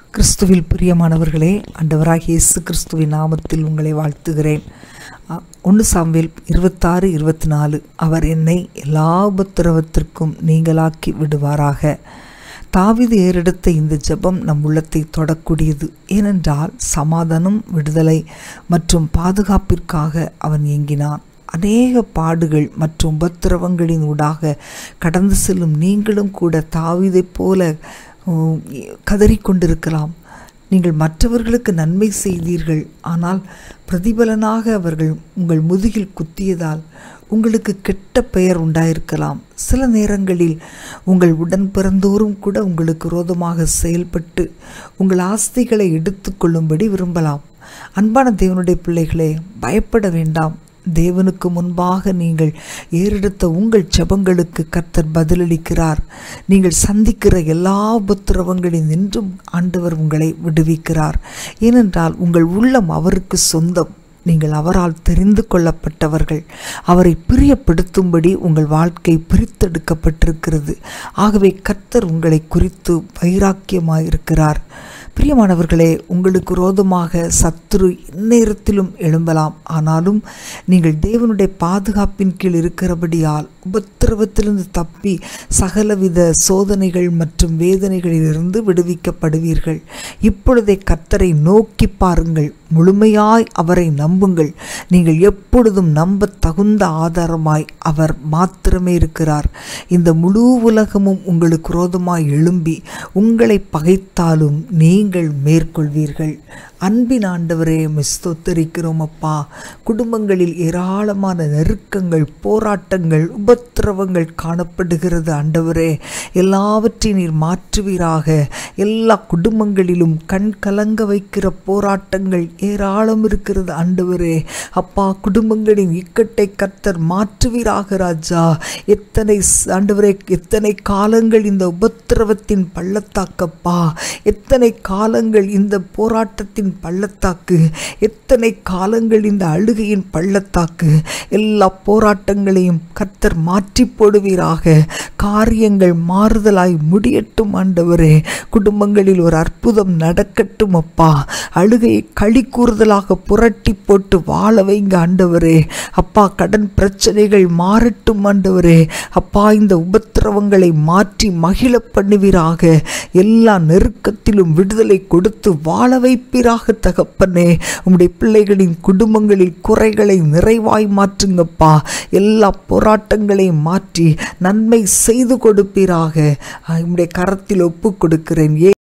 கிறிஸ்துவில் பிரியமானவர்களே ஆண்டவராகிய இயேசு கிறிஸ்துவின் நாமத்தில் உங்களை வாழ்த்துகிறேன் ஒன்று சாம்பியல் இருபத்தாறு இருபத்தி நாலு அவர் என்னை எல்லா உபத்திரவத்திற்கும் நீங்களாக்கி விடுவாராக தாவிது ஏறெடுத்த இந்த ஜெபம் நம் உள்ளத்தை தொடக்கூடியது ஏனென்றால் சமாதானம் விடுதலை மற்றும் பாதுகாப்பிற்காக அவன் இயங்கினான் அநேக பாடுகள் மற்றும் உபத்திரவங்களின் ஊடாக கடந்து செல்லும் நீங்களும் கூட தாவிதைப் போல உம், கதறிக்கொண்டிருக்கலாம் நீங்கள் மற்றவர்களுக்கு நன்மை செய்தீர்கள் ஆனால் பிரதிபலனாக அவர்கள் உங்கள் முதுகில் குத்தியதால் உங்களுக்கு கெட்ட பெயர் உண்டாயிருக்கலாம் சில நேரங்களில் உங்கள் உடன் பிறந்தோரும் கூட உங்களுக்கு விரோதமாக செயல்பட்டு உங்கள் ஆஸ்திகளை எடுத்துக்கொள்ளும்படி விரும்பலாம் அன்பான தேவனுடைய பிள்ளைகளே பயப்பட வேண்டாம் தேவனுக்கு முன்பாக நீங்கள் ஏறெடுத்த உங்கள் ஜெபங்களுக்கு கர்த்தர் பதிலளிக்கிறார் நீங்கள் சந்திக்கிற எல்லா உபத்திரவங்களில் நின்றும் ஆண்டவர் உங்களை விடுவிக்கிறார் ஏனென்றால் உங்கள் உள்ளம் அவருக்கு சொந்தம் நீங்கள் அவரால் தெரிந்து கொள்ளப்பட்டவர்கள் அவரை பிரியப்படுத்தும்படி உங்கள் வாழ்க்கை பிரித்தெடுக்கப்பட்டிருக்கிறது ஆகவே கர்த்தர் உங்களை குறித்து வைராக்கியமாயிருக்கிறார் பிரியமானவர்களே உங்களுக்கு விரோதமாக சத்துரு எந்நேரத்திலும் எழும்பலாம் ஆனாலும் நீங்கள் தேவனுடைய பாதுகாப்பின் கீழ் இருக்கிறபடியால் உபத்திரவத்திலிருந்து தப்பி சகலவித சோதனைகள் மற்றும் வேதனைகளிலிருந்து விடுவிக்கப்படுவீர்கள் இப்பொழுதே கர்த்தரை நோக்கி பாருங்கள் முழுமையாய் அவரை நம்புங்கள் நீங்கள் எப்பொழுதும் நம்ப தகுந்த ஆதாரமாய் அவர் மாத்திரமே இருக்கிறார் இந்த முழு உலகமும் உங்களுக்கு விரோதமாய் எழும்பி உங்களை பகைத்தாலும் நீங்கள் மேற்கொள்வீர்கள் அன்பின் ஆண்டவரே மிஸ்தோத்தரிக்கிறோம் அப்பா குடும்பங்களில் ஏராளமான நெருக்கங்கள் போராட்டங்கள் உபத்திரவங்கள் காணப்படுகிறது ஆண்டவரே எல்லாவற்றையும் நீர் மாற்றுவீராக எல்லா குடும்பங்களிலும் கண் கலங்க வைக்கிற போராட்டங்கள் ஏராளம் இருக்கிறது ஆண்டவரே அப்பா குடும்பங்களின் இக்கட்டை கர்த்தர் மாற்றுவீராக ராஜா எத்தனை ஸ்- ஆண்டவரே எத்தனை காலங்கள் இந்த உபத்திரவத்தின் பள்ளத்தாக்கப்பா எத்தனை காலங்கள் இந்த போராட்டத்தின் பள்ளத்தாக்கு எத்தனை காலங்கள் இந்த அழுகையின் பள்ளத்தாக்கு எல்லா போராட்டங்களையும் கர்த்தர் மாற்றி போடுவீராக காரியங்கள் மாறுதலாய் முடியட்டும் ஆண்டவரே குடும்பங்களில் ஒரு அற்புதம் நடக்கட்டும் அப்பா அழுகையை களி கூறுதலாக புரட்டி போட்டு வாழ வைங்க ஆண்டவரே அப்பா கடன் பிரச்சனைகள் மாறட்டும் ஆண்டவரே அப்பா இந்த உபத்திரவங்களை மாற்றி மகிழ பண்ணுவீராக எல்லா நெருக்கத்திலும் விடுதலை கொடுத்து வாழ வைப்பீராக தகப்பனே உம்முடைய பிள்ளைகளின் குடும்பங்களில் குறைகளை நிறைவாய் மாற்றுங்கப்பா எல்லா போராட்டங்களையும் மாற்றி நன்மை செய்து கொடுப்பீராக உம்முடைய கரத்தில் ஒப்பு கொடுக்கிறேன்